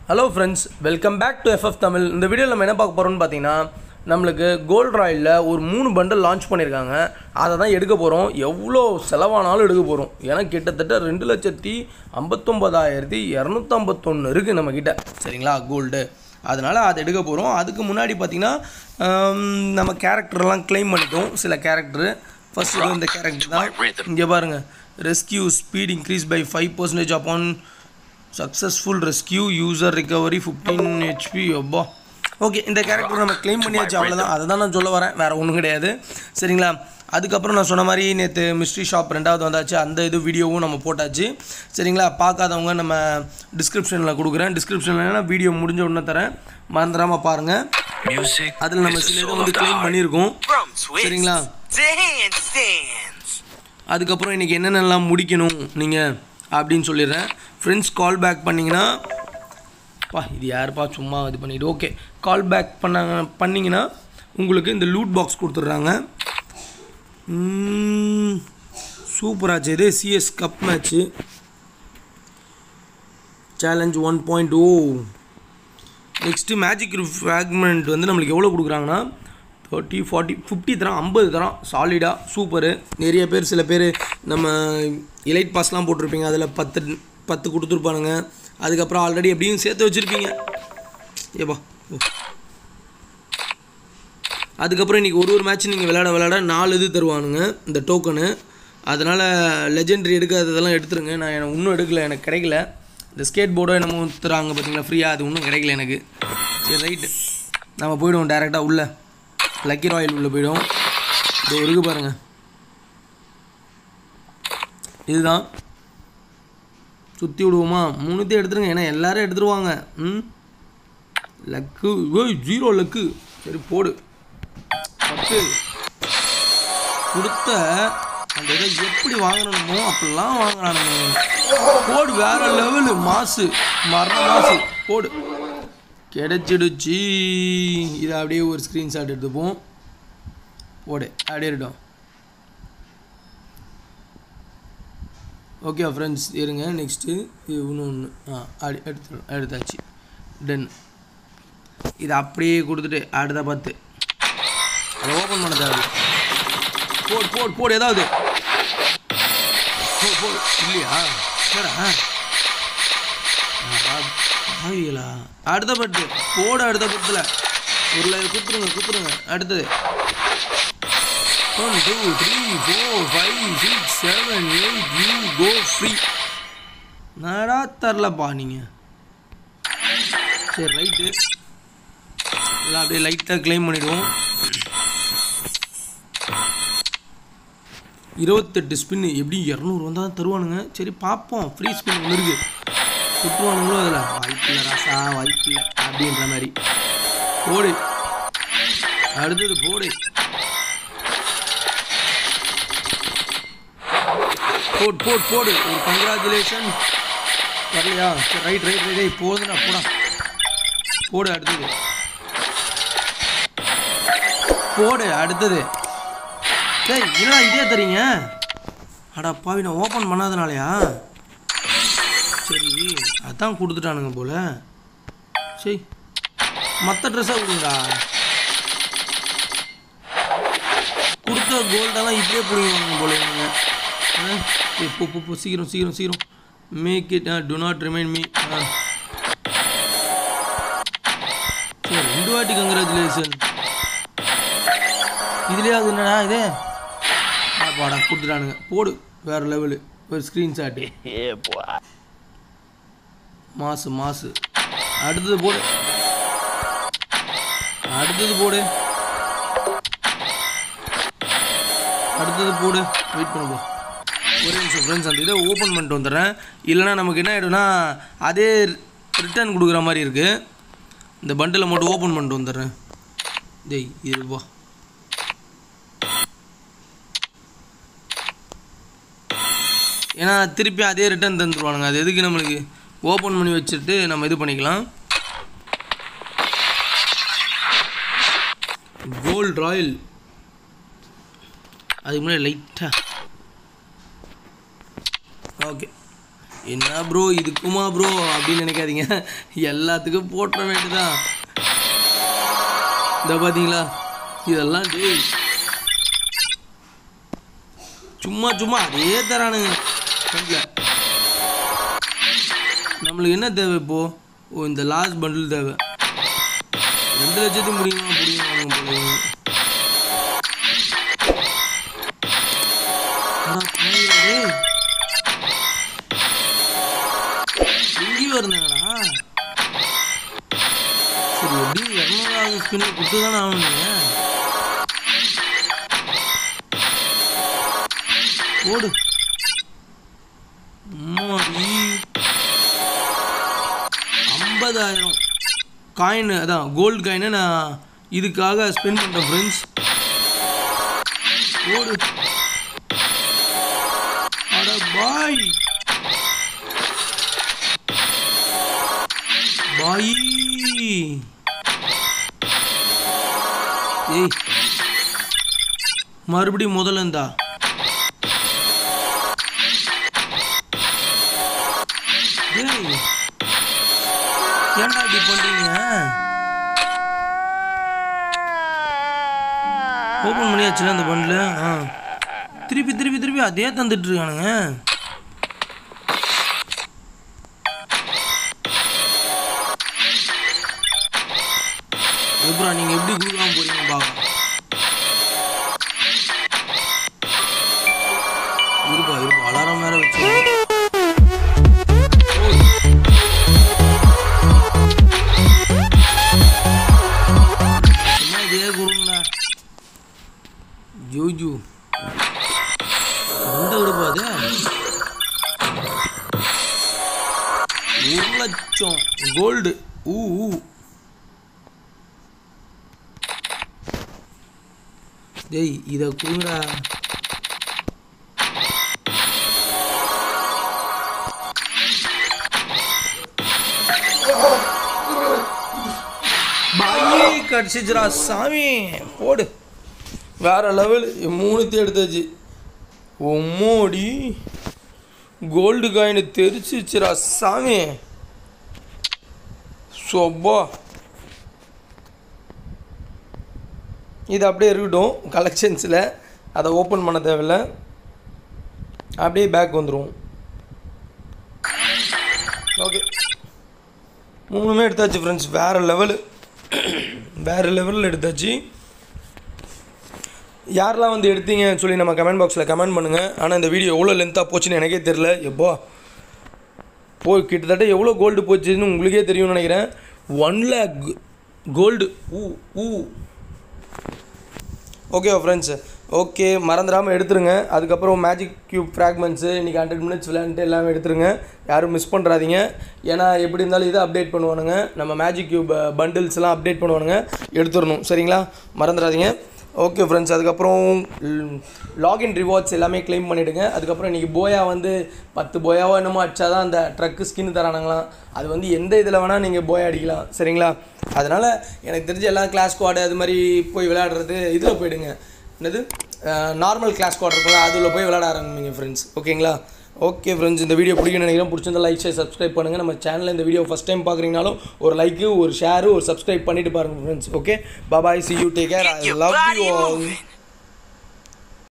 Hello friends welcome back to FF Tamil இந்த வீடியோவில் நம்ம என்ன பார்க்க போகிறோம்னு பார்த்தீங்கன்னா நம்மளுக்கு கோல்ட் ராயில் ஒரு மூணு பண்டல் லான்ச் பண்ணியிருக்காங்க அதை தான் எடுக்க போகிறோம் எவ்வளோ செலவானாலும் எடுக்க போகிறோம் ஏன்னா கிட்டத்தட்ட ரெண்டு லட்சத்தி ஐம்பத்தொம்பதாயிரத்தி இரநூத்தம்பத்தொன்று இருக்குது நம்மக்கிட்ட சரிங்களா கோல்டு அதனால் அதை எடுக்க போகிறோம் அதுக்கு முன்னாடி பார்த்தீங்கன்னா ஆம், நம்ம கேரக்டர்லாம் க்ளைம் பண்ணிட்டோம் சில கேரக்டரு ஃபர்ஸ்ட் இது இந்த கேரக்டர் தான் இங்கே பாருங்கள் rescue speed increase by five percentage அப்பான் successful rescue user recovery fifteen HP அப்பா ஓகே இந்த கேரக்டர் நம்ம க்ளைம் பண்ணியாச்சு அவ்வளோதான் அதை தான் நான் சொல்ல வரேன் வேறு ஒன்றும் கிடையாது சரிங்களா அதுக்கப்புறம் நான் சொன்ன மாதிரி நேற்று மிஸ்ட்ரி ஷாப் ரெண்டாவது வந்தாச்சு அந்த இது வீடியோவும் நம்ம போட்டாச்சு சரிங்களா பார்க்காதவங்க நம்ம டிஸ்கிரிப்ஷனில் கொடுக்குறேன் டிஸ்கிரிப்ஷனில் வீடியோ முடிஞ்ச உடனே தரேன் மறந்துடாமல் பாருங்கள் Music அதில் நம்ம is the சில இதை soul வந்து of the க்ளைம் heart. பண்ணியிருக்கோம் From twist சரிங்களா dance dance. அதுக்கப்புறம் இன்றைக்கி என்னென்னலாம் முடிக்கணும் நீங்கள் அப்படின்னு சொல்லிடுறேன் ஃப்ரெண்ட்ஸ் கால் பேக் பண்ணிங்கன்னா பா இது யாருப்பா சும்மா இது பண்ணிட்டு ஓகே கால் பேக் பண்ணாங்க பண்ணிங்கன்னா உங்களுக்கு இந்த லூட் பாக்ஸ் கொடுத்துட்றாங்க சூப்பராச்சு இது CS cup match challenge one point oh next magic fragment வந்து நம்மளுக்கு எவ்வளோ கொடுக்குறாங்கன்னா தேர்ட்டி ஃபார்ட்டி ஃபிஃப்டி தரம் ஐம்பது தரம் சாலிடாக சூப்பரு நிறைய பேர் சில பேர் நம்ம எலைட் பாஸ்லாம் போட்டிருப்பீங்க அதில் பத்து பத்து கொடுத்துருப்பானுங்க அதுக்கப்புறம் ஆல்ரெடி எப்படியும் சேர்த்து வச்சுருப்பீங்க ஏப்பா ஓ. அதுக்கப்புறம் இன்றைக்கி ஒரு ஒரு மேட்ச் நீங்கள் விளையாட விளையாட நாலு இது தருவானுங்க இந்த டோக்கனு அதனால் லெஜெண்டரி எடுக்காததெல்லாம் எடுத்துருங்க நான் எனக்கு இன்னும் எடுக்கல எனக்கு கிடைக்கல இந்த ஸ்கேட் போர்டோ என்னமோ தராங்க பார்த்தீங்களா ஃப்ரீயாக அது இன்னும் கிடைக்கல எனக்கு சரி ரைட்டு நம்ம போயிடுவோம் டேரெக்டாக உள்ளே லக்கி ராயல் உள்ளே போயிடுவோம் இது இருக்கு பாருங்கள் இதுதான் சுற்றி விடுவோமா மூணுத்தையும் எடுத்துருங்க ஏன்னா எல்லாரும் எடுத்துருவாங்க ம் லக்கு ஓய் ஜீரோ லக்கு சரி போடு பத்து கொடுத்த அந்த இதை எப்படி வாங்கணுமோ அப்படிலாம் வாங்குறானுங்க போடு வேற லெவலு மாசு மரண மாசு போடு கிடைச்சிடுச்சு இதை அப்படியே ஒரு ஸ்க்ரீன்ஷாட் எடுத்துப்போம் போடு அப்படியே இருக்கட்டும் ஓகே ஃப்ரெண்ட்ஸ் இருங்க நெக்ஸ்ட்டு இது இன்னும் ஒன்று ஆ அடி எடுத்து எடுத்தாச்சு டன் இதை அப்படியே கொடுத்துட்டு அடுத்த பத்து அதை ஓப்பன் பண்ண தேவை போடு போடு போடு ஏதாவது போடு போடு இல்லையா என்னடா ஆவியலா அடுத்த பட்டு போடு அடுத்த பத்தில் ஒரு லைன் குத்துருங்க குத்துருங்க அடுத்தது one two three four five six seven eight you go free நடா தரலப்பா நீங்கள் சரி ரைட்டு எல்லாம் அப்படியே லைட்டாக க்ளைம் பண்ணிவிடுவோம் இருபத்தெட்டு ஸ்பின்னு எப்படி இரநூறு வந்தால் தான் தருவானுங்க சரி பார்ப்போம் ஃப்ரீ ஸ்பின் ஒன்று இருக்குது குத்துவானுங்களோ அதில் வாய்ப்பில்லை ராசா வாய்ப்பில்லை அப்படின்ற மாதிரி போடு அடுத்தது போடு போடு போடு போடு ஒரு கங்க்ராச்சுலேஷன் வரலையா சரி ரைட் ரைட் ரைட் ரைட் போதுண்ணா போடா போடு அடுத்தது போடு அடுத்தது டேய் என்னடா இதே தரீங்க அடா பாவி நான் ஓப்பன் பண்ணாதனாலயா சரி அதான் கொடுத்துட்டானுங்க போல சரி மற்ற ட்ரெஸ்ஸாக கொடுங்கடா கொடுத்த கோல்டெல்லாம் இப்படியே பிடிங்குவாங்க போல இவங்க ஆ, ஏய், போ போ போ சீக்கிரம் சீக்கிரம் சீக்கிரம் make it do not remind me சரி ரெண்டு வாட்டி கங்க்ராச்சுலேஷன் இதுலேயே அது என்னடா இது ஆ, பாடா கொடுத்துட்டானுங்க போடு வேற லெவலு ஒரு ஸ்க்ரீன்ஷாட்டு மாசு மாசு அடுத்தது போடு அடுத்தது போடு அடுத்தது போடு வெயிட் பண்ண போ ஒரே நிமிஷம் ஃப்ரெண்ட்ஸ் அந்த இதை ஓப்பன் பண்ணிட்டு வந்துடுறேன் இல்லைன்னா நமக்கு என்ன ஆகிடும்னா அதே ரிட்டர்ன் கொடுக்குற மாதிரி இருக்குது இந்த பண்டிலை மட்டும் ஓப்பன் பண்ணிட்டு வந்துடுறேன் டேய் இது வா ஏன்னா திருப்பி அதே ரிட்டர்ன் தந்துடுவானுங்க அது எதுக்கு நம்மளுக்கு ஓப்பன் பண்ணி வச்சுட்டு நம்ம இது பண்ணிக்கலாம் கோல்ட் ராயல் அதுக்கு முன்னாடி லைட்டாக ஓகே என்ன ப்ரோ இதுக்குமா ப்ரோ அப்படின்னு நினைக்காதீங்க எல்லாத்துக்கும் போட்டுற வேண்டியதான் இந்த பார்த்தீங்களா இதெல்லாம் டேய் சும்மா சும்மா அதே தரானுங்க ஃப்ரண்ட்ல நம்மளுக்கு என்ன தேவை இப்போ ஓ இந்த லாஸ்ட் பண்டில் தேவை ரெண்டு லட்சத்தையும் முடியுமா முடியும் வாங்க போல அடா பாவிகளா டேய். எங்கேயோ இருந்தாங்கடா சரி எப்படியும் இரநூறாவது ஸ்பின்னை கொடுத்து தானே ஆகணும் நீங்கள் ஓடு அம்மாடி ஐம்பதாயிரம் காயின் அதான் கோல்டு காயினை நான் இதுக்காக ஸ்பெண்ட் பண்ணுறேன் ஃப்ரெண்ட்ஸ் ஓடு அட பாய் பாய் ஏய் மறுபடியும் முதல்ல இருந்தா ஏய் ஏன்டா இப்படி பண்றீங்க ஓப்பன் பண்ணியாச்சுல அந்த பண்டில் ஆ திருப்பி திருப்பி திருப்பி அதே தந்துட்டு இருக்கானுங்க எப்பரா நீங்க எப்படி கொடுக்காம போறீங்க பாக்கலாம் இருப்பா இருப்பா அலாரம் வேற வச்சு சும்மா இதே கொடுங்கண்ணா ஜூஜு எந்த விடுப்பா அது ஒரு லட்சம் கோல்டு ஊ ஊ டேய் இதை கொடுங்கடா பாயே கடிச்சிச்சுரா சாமி போடு வேற லெவல் மூணுத்தையும் எடுத்தாச்சு உம்மோடி கோல்டு காயின் தெரிச்சிச்சுரா சாமி சொப்பா இது அப்படியே இருக்கட்டும் கலெக்ஷன்ஸில் அதை ஓப்பன் பண்ண தேவையில்ல அப்படியே பேக் வந்துடும் ஓகே மூணுமே எடுத்தாச்சு ஃப்ரெண்ட்ஸ் வேறு லெவலு வேறு லெவலில் எடுத்தாச்சு யாரெல்லாம் வந்து எடுத்தீங்கன்னு சொல்லி நம்ம கமெண்ட் பாக்ஸில் கமெண்ட் பண்ணுங்கள் ஆனால் இந்த வீடியோ எவ்வளோ லென்த்தாக போச்சுன்னு எனக்கே தெரில எப்போ போ கிட்டத்தட்ட எவ்வளோ கோல்டு போச்சுன்னு உங்களுக்கே தெரியும்னு நினைக்கிறேன் ஒன் லேக் கோல்டு ஊ ஊ ஓகே ஃப்ரெண்ட்ஸ் ஓகே மறந்துடாமல் எடுத்துருங்க அதுக்கப்புறம் மேஜிக் கியூப் ஃப்ராக்மெண்ட்ஸு இன்றைக்கி ஹண்ட்ரட் மினிட்ஸ் விளையாண்டுட்டு எல்லாமே எடுத்துருங்க யாரும் மிஸ் பண்ணுறாதீங்க ஏன்னா எப்படி இருந்தாலும் இதை அப்டேட் பண்ணுவானுங்க நம்ம மேஜிக் கியூப் பண்டில்ஸ்லாம் அப்டேட் பண்ணுவானுங்க எடுத்துடணும் சரிங்களா மறந்துடாதீங்க ஓகே ஃப்ரெண்ட்ஸ் அதுக்கப்புறம் லாகின் ரிவார்ட்ஸ் எல்லாமே க்ளைம் பண்ணிவிடுங்க அதுக்கப்புறம் இன்றைக்கி போயா வந்து பத்து போயாவோ என்னமோ அடிச்சா தான் அந்த ட்ரக்கு ஸ்கின் தரானுங்களாம் அது வந்து எந்த இதில் வேணால் நீங்கள் போயா அடிக்கலாம் சரிங்களா அதனால் எனக்கு தெரிஞ்ச எல்லாம் கிளாஸ் ஸ்குவாடு அது மாதிரி போய் விளையாடுறது இதில் போயிடுங்க என்னது நார்மல் கிளாஸ் ஸ்குவாட் இருக்கும்ல அதில் போய் விளையாட ஆரம்பிங்க ஃப்ரெண்ட்ஸ் ஓகேங்களா ஓகே ஃப்ரெண்ட்ஸ் இந்த வீடியோ பிடிக்கும் நினைக்கிறேன் பிடிச்சிருந்தா லைக் ஷேர் சப்ஸ்கிரைப் பண்ணுங்கள் நம்ம சேனலில் இந்த வீடியோ ஃபஸ்ட் டைம் பார்க்குறீங்கனாலும் ஒரு லைக்கு ஒரு ஷேரு ஒரு சப்ஸ்கிரைப் பண்ணிட்டு பாருங்கள் friends okay bye bye see you take care I Get your love body you all moving.